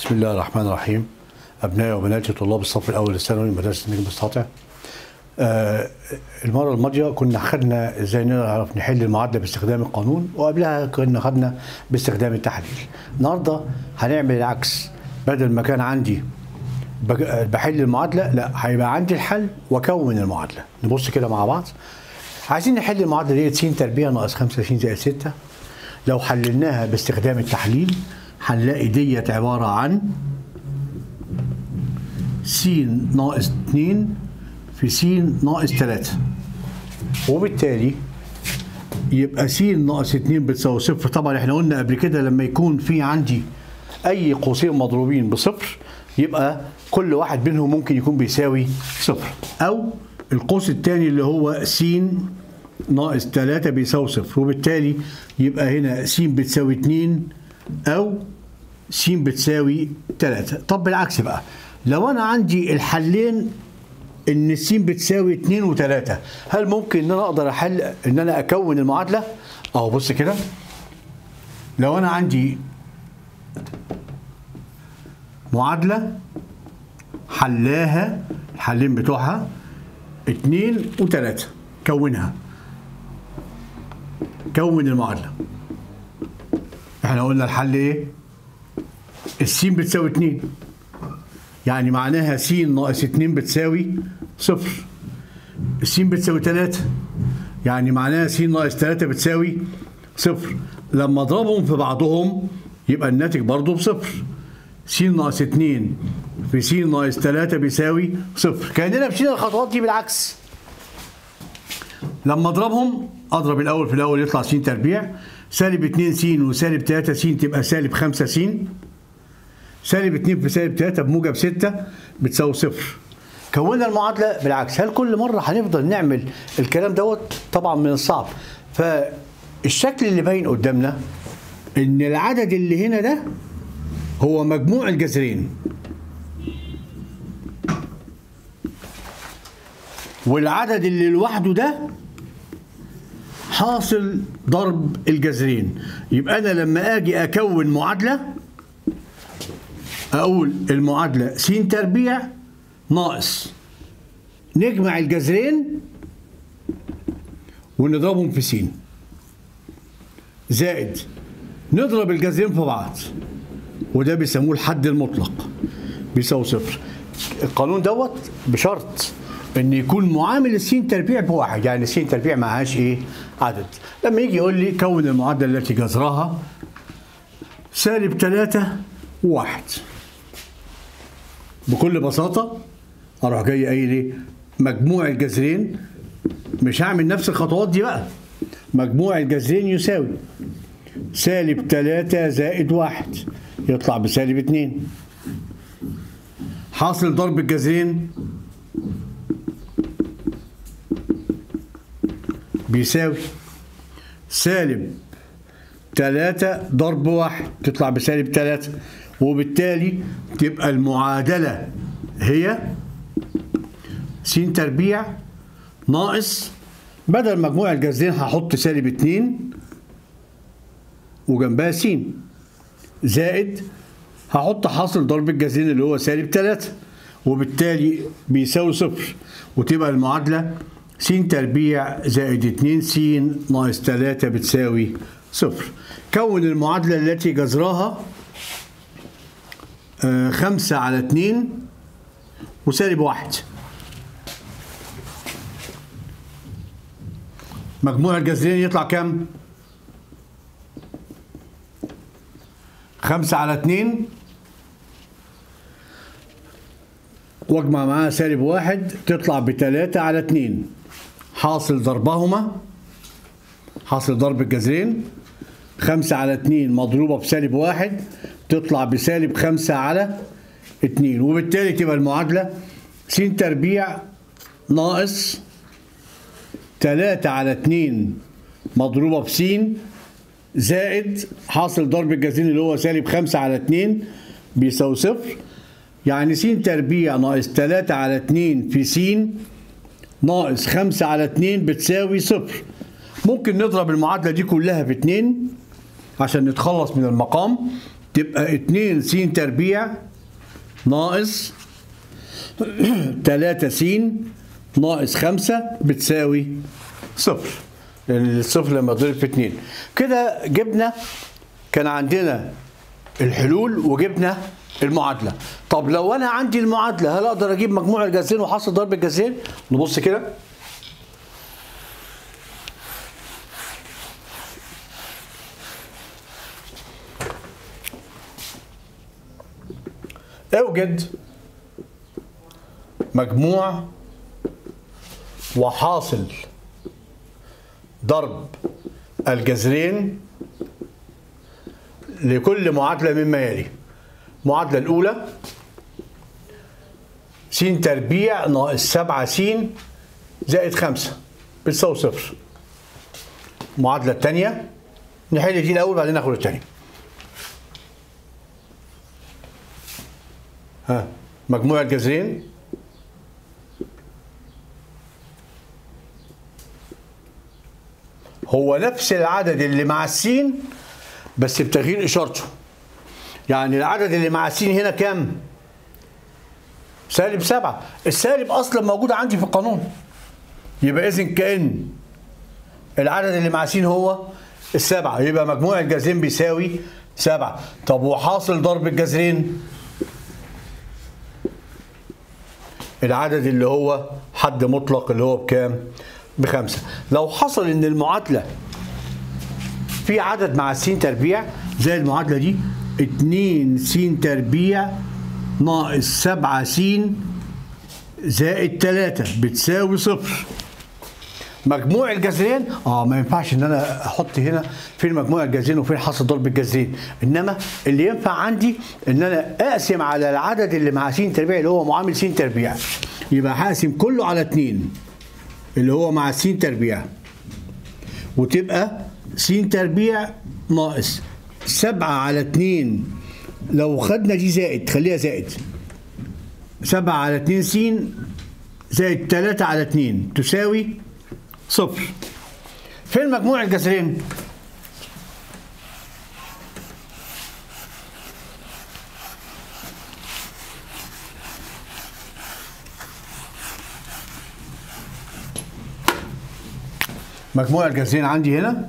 بسم الله الرحمن الرحيم أبنائي وبناتي طلاب الصف الأول الثانوي مدرسة النجم الساطع آه المرة الماضية كنا خدنا ازاي نعرف نحل المعادلة باستخدام القانون وقبلها كنا خدنا باستخدام التحليل النهاردة هنعمل العكس بدل ما كان عندي بج- بحل المعادلة لا هيبقى عندي الحل وأكون المعادلة نبص كده مع بعض عايزين نحل المعادلة ديت س تربيع ناقص 25 زائد 6 لو حللناها باستخدام التحليل هنلاقي ديت عبارة عن س ناقص 2 في س ناقص 3 وبالتالي يبقى س ناقص 2 بتساوي صفر طبعا احنا قلنا قبل كده لما يكون في عندي اي قوسين مضروبين بصفر يبقى كل واحد منهم ممكن يكون بيساوي صفر او القوس الثاني اللي هو س ناقص 3 بيساوي صفر وبالتالي يبقى هنا س بتساوي 2 او س بتساوي 3 طب بالعكس بقى لو انا عندي الحلين ان الس بتساوي 2 و3 هل ممكن ان انا اقدر احل ان انا اكون المعادله اهو بص كده لو انا عندي معادله حلاها الحلين بتوعها 2 و3 كونها كون المعادله احنا قلنا الحل ايه السين بتساوي 2 يعني معناها س ناقص 2 بتساوي صفر س بتساوي 3 يعني معناها س ناقص 3 بتساوي صفر لما اضربهم في بعضهم يبقى الناتج برضه بصفر س ناقص 2 في س ناقص 3 بيساوي صفر كاننا مشينا الخطوات دي بالعكس لما اضربهم اضرب الاول في الاول يطلع س تربيع سالب 2 س وسالب 3 س تبقى سالب 5 س سالب 2 في سالب 3 بموجب 6 بتساوي صفر كونا المعادله بالعكس هل كل مره هنفضل نعمل الكلام دوت طبعا من الصعب فالشكل اللي باين قدامنا ان العدد اللي هنا ده هو مجموع الجذرين والعدد اللي لوحده ده حاصل ضرب الجذرين يبقى انا لما اجي اكون معادله اقول المعادله س تربيع ناقص نجمع الجذرين ونضربهم في س زائد نضرب الجذرين في بعض وده بيسموه الحد المطلق بيساوي صفر القانون دوت بشرط ان يكون معامل السين تربيع بواحد يعني السين تربيع معهاش ايه عدد لما يجي يقول لي كون المعادله التي جذرها سالب 3 وواحد بكل بساطه اروح جاي قايل ايه مجموع الجذرين مش هعمل نفس الخطوات دي بقى مجموع الجذرين يساوي سالب 3 زائد واحد يطلع بسالب 2 حاصل ضرب الجذرين بيساوي سالب 3 ضرب واحد تطلع بسالب 3 وبالتالي تبقى المعادلة هي س تربيع ناقص بدل مجموع الجذرين هحط سالب 2 وجنبها س زائد هحط حاصل ضرب الجذرين اللي هو سالب 3 وبالتالي بيساوي صفر وتبقى المعادلة س تربيع زائد 2 س ناقص 3 بتساوي صفر كون المعادلة التي جذرها آه، خمسة على اتنين وسالب واحد مجموع الجذرين يطلع كام؟ خمسة على اتنين واجمع معاها سالب واحد تطلع بتلاتة على اتنين حاصل ضربهما حاصل ضرب الجذرين خمسة على اتنين مضروبة بسالب واحد تطلع بسالب خمسة على اتنين وبالتالي تبقى المعادلة س تربيع ناقص تلاتة على اتنين مضروبة بس زائد حاصل ضرب الجذرين اللي هو سالب خمسة على اتنين بيساوي صفر يعني س تربيع ناقص تلاتة على اتنين في س ناقص خمسة على اتنين بتساوي صفر ممكن نضرب المعادلة دي كلها في اتنين عشان نتخلص من المقام تبقى 2 س تربيع ناقص 3 س ناقص 5 بتساوي صفر لان الصفر لما ضرب في 2 كده جبنا كان عندنا الحلول وجبنا المعادله طب لو انا عندي المعادله هل اقدر اجيب مجموع الجذرين وحاصل ضرب الجذرين نبص كده اوجد مجموع وحاصل ضرب الجذرين لكل معادلة مما يلي المعادلة الأولى س تربيع ناقص سبعة س زائد خمسة بتساوي صفر المعادلة الثانية نحل دي الأول بعدين ناخد الثانية ها مجموع الجذرين هو نفس العدد اللي مع السين بس بتغيير اشارته يعني العدد اللي مع السين هنا كام سالب سبعة السالب اصلا موجود عندي في القانون يبقى اذا كان العدد اللي مع سين هو السبعة يبقى مجموع الجذرين بيساوي سبعة طب وحاصل ضرب الجذرين العدد اللي هو حد مطلق اللي هو بكام بخمسة لو حصل ان المعادلة في عدد مع س تربيع زي المعادلة دي 2 س تربيع ناقص 7 س زائد 3 بتساوي صفر مجموع الجذرين اه ما ينفعش ان انا احط هنا فين مجموع الجذرين وفين حاصل ضرب الجذرين انما اللي ينفع عندي ان انا اقسم على العدد اللي مع س تربيع اللي هو معامل س تربيع يبقى هقسم كله على 2 اللي هو مع س تربيع وتبقى س تربيع ناقص 7 على 2 لو خدنا دي زائد خليها زائد 7 على 2 س زائد 3 على 2 تساوي صفر فين مجموع الجذرين؟ مجموع الجذرين عندي هنا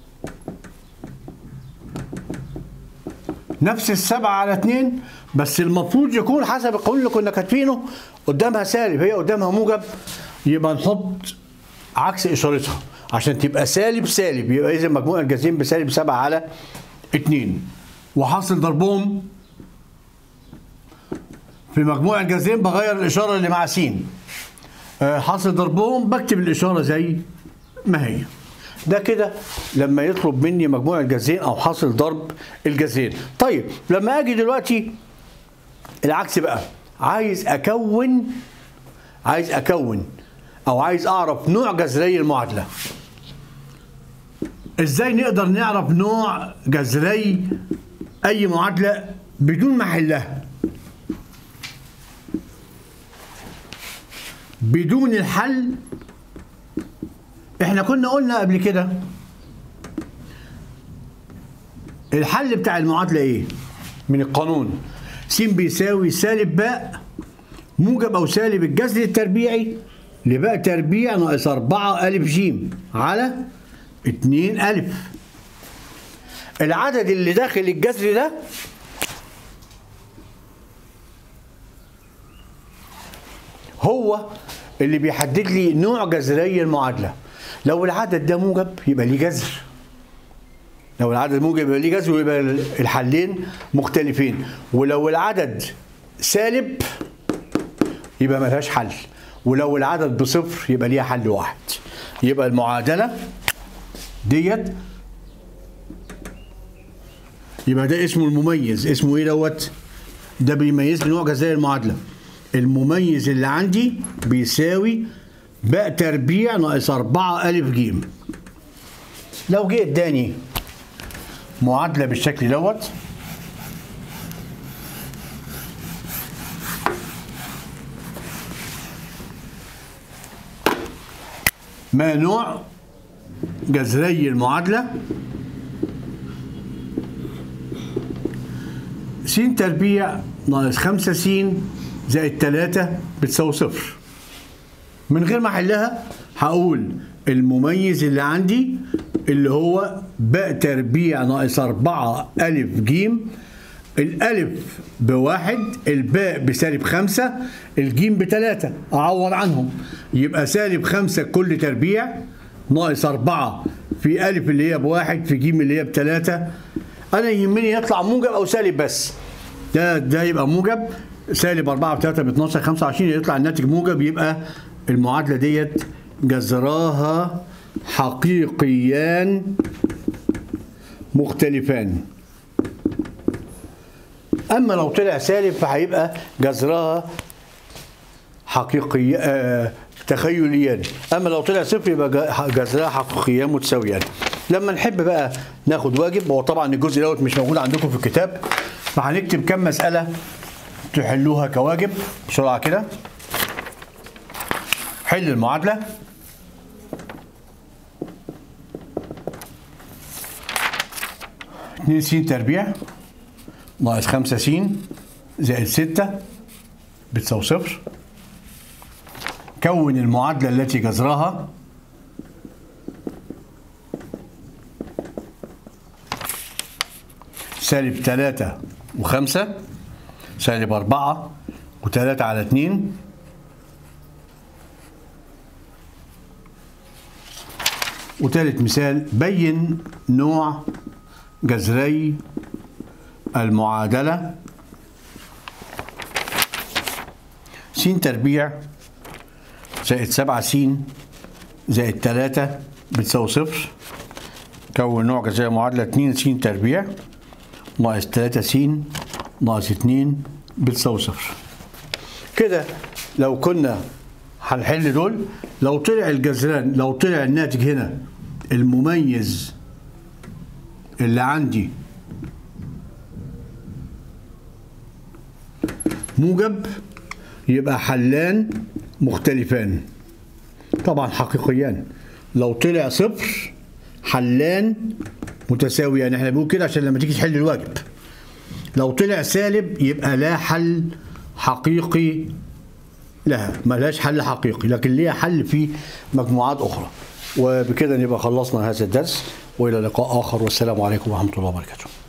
نفس السبعة على اتنين بس المفروض يكون حسب القانون اللي كنا كاتبينه قدامها سالب هي قدامها موجب يبقى نحط عكس اشارتها عشان تبقى سالب سالب يبقى اذا مجموع الجذرين بسالب 7 على 2 وحاصل ضربهم في مجموع الجذرين بغير الاشاره اللي مع س حاصل ضربهم بكتب الاشاره زي ما هي ده كده لما يطلب مني مجموع الجذرين او حاصل ضرب الجذرين طيب لما اجي دلوقتي العكس بقى عايز اكون عايز اكون او عايز اعرف نوع جذري المعادله ازاي نقدر نعرف نوع جذري اي معادله بدون ما احلها بدون الحل احنا كنا قلنا قبل كده الحل بتاع المعادله ايه من القانون س بيساوي سالب باء موجب او سالب الجذر التربيعي لباء تربيع ناقص 4 ألف جيم على 2 ألف العدد اللي داخل الجذر ده هو اللي بيحدد لي نوع جذري المعادلة لو العدد ده موجب يبقى ليه جذر لو العدد موجب يبقى ليه جذر ويبقى الحلين مختلفين ولو العدد سالب يبقى ملهاش حل ولو العدد بصفر يبقى ليها حل واحد يبقى المعادلة ديت يبقى ده اسمه المميز اسمه ايه دوت ده بيميز لي نوع جذري المعادلة المميز اللي عندي بيساوي باء تربيع ناقص 4 ألف جيم لو جه اداني معادلة بالشكل دوت ما نوع جذري المعادلة س تربيع ناقص 5 س زائد 3 بتساوي صفر من غير ما احلها هقول المميز اللي عندي اللي هو باء تربيع ناقص 4 ألف جيم الألف بواحد الباء بسالب خمسة الجيم بتلاتة أعوض عنهم يبقى سالب خمسة كل تربيع ناقص أربعة في ألف اللي هي بواحد في جيم اللي هي بتلاتة أنا يهمني يطلع موجب أو سالب بس ده ده يبقى موجب سالب 4 ب 3 ب 12 25 يطلع الناتج موجب يبقى المعادلة ديت جذراها حقيقيان مختلفان اما لو طلع سالب فهيبقى جذرها حقيقي آه تخيليان اما لو طلع صفر يبقى ج- جذرها حقيقيان متساويان لما نحب بقى ناخد واجب هو طبعا الجزء دوت مش موجود عندكم في الكتاب فهنكتب كام مساله تحلوها كواجب بسرعه كده حل المعادله اتنين س تربيع ناقص خمسة س زائد ستة بتساوي صفر كون المعادلة التي جذرها سالب تلاتة وخمسة سالب أربعة وتلاتة على اتنين وتالت مثال بين نوع جذري المعادلة س تربيع زائد سبعة س زائد تلاتة بتساوي صفر كون نوع جذري معادلة اتنين س تربيع ناقص تلاتة س ناقص اتنين بتساوي صفر كده لو كنا هنحل دول لو طلع الجذران لو طلع الناتج هنا المميز اللي عندي موجب يبقى حلان مختلفان طبعا حقيقيان لو طلع صفر حلان متساويان احنا بنقول كده عشان لما تيجي تحل الواجب لو طلع سالب يبقى لا حل حقيقي لها ملهاش حل حقيقي لكن ليها حل في مجموعات اخرى وبكده نبقى خلصنا هذا الدرس والى لقاء اخر والسلام عليكم ورحمه الله وبركاته